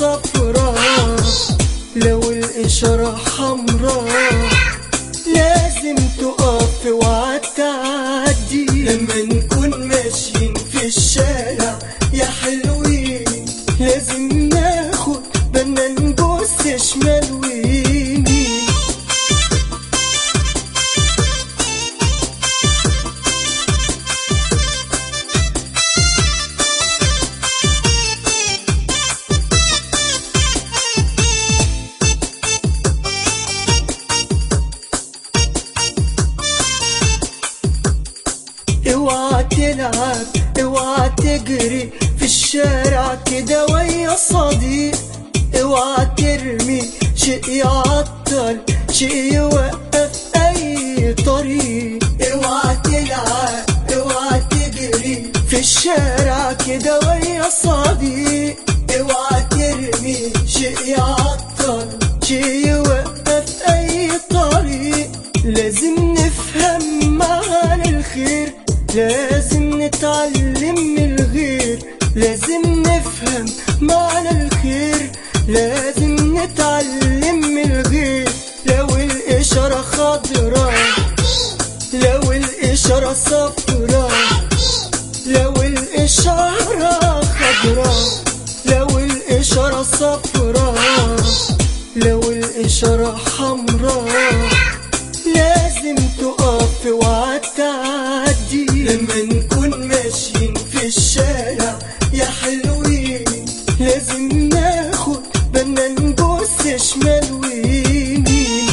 صفراء لو الإشارة حمراء لازم تقف وعتعدي لما نكون ماشيين في الشارع يا حلوين لازم ناخد بالنا نبص شمال ويمين اوعى تلعب اوعى تجري في الشارع كده ويا صديق اوعى ترمي شيء يعطل شيء يوقف اي طريق اوعى تلعب اوعى تجري في الشارع كده ويا صديق اوعى ترمي شيء يعطل شيء يوقف اي طريق لازم نفهم معنى الخير لازم نتعلم من الغير لازم نفهم معنى الخير لازم نتعلم من الغير لو الإشارة خضراء لو الإشارة صفراء لو الإشارة خضراء لو الإشارة صفراء لو الإشارة حمراء لازم تقف وعتعدي لما نكون ماشيين في الشارع يا حلوين لازم ناخد بالنا نبص شمال ويمين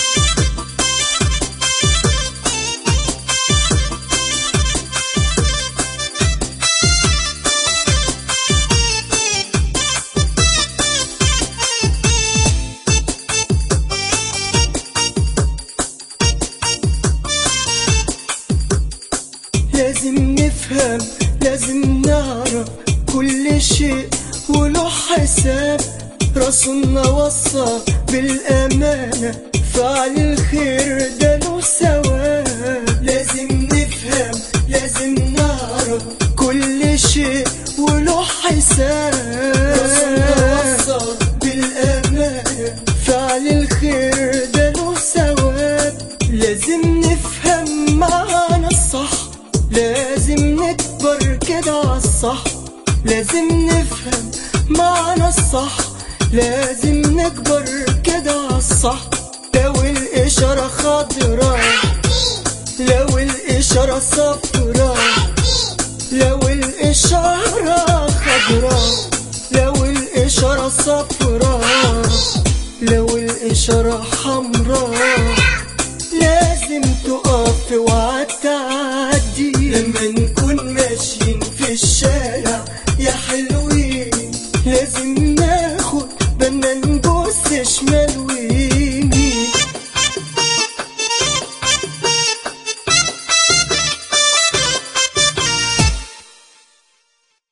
لازم نفهم لازم نعرف كل شيء وله حساب رسولنا وصى بالأمانة فعل الخير ده له ثواب لازم نفهم لازم نعرف كل شيء وله حساب رسولنا وصى بالأمانة فعل الخير ده له ثواب لازم نفهم معنى الصح لازم نكبر كده عالصح لازم نفهم معنى الصح لازم نكبر كده عالصح لو الإشارة خضراء لو الإشارة صفراء لو الإشارة خضراء لو الإشارة صفراء لو الإشارة حمراء لازم تقف وعتعدي لما نكون ماشيين في الشارع يا حلو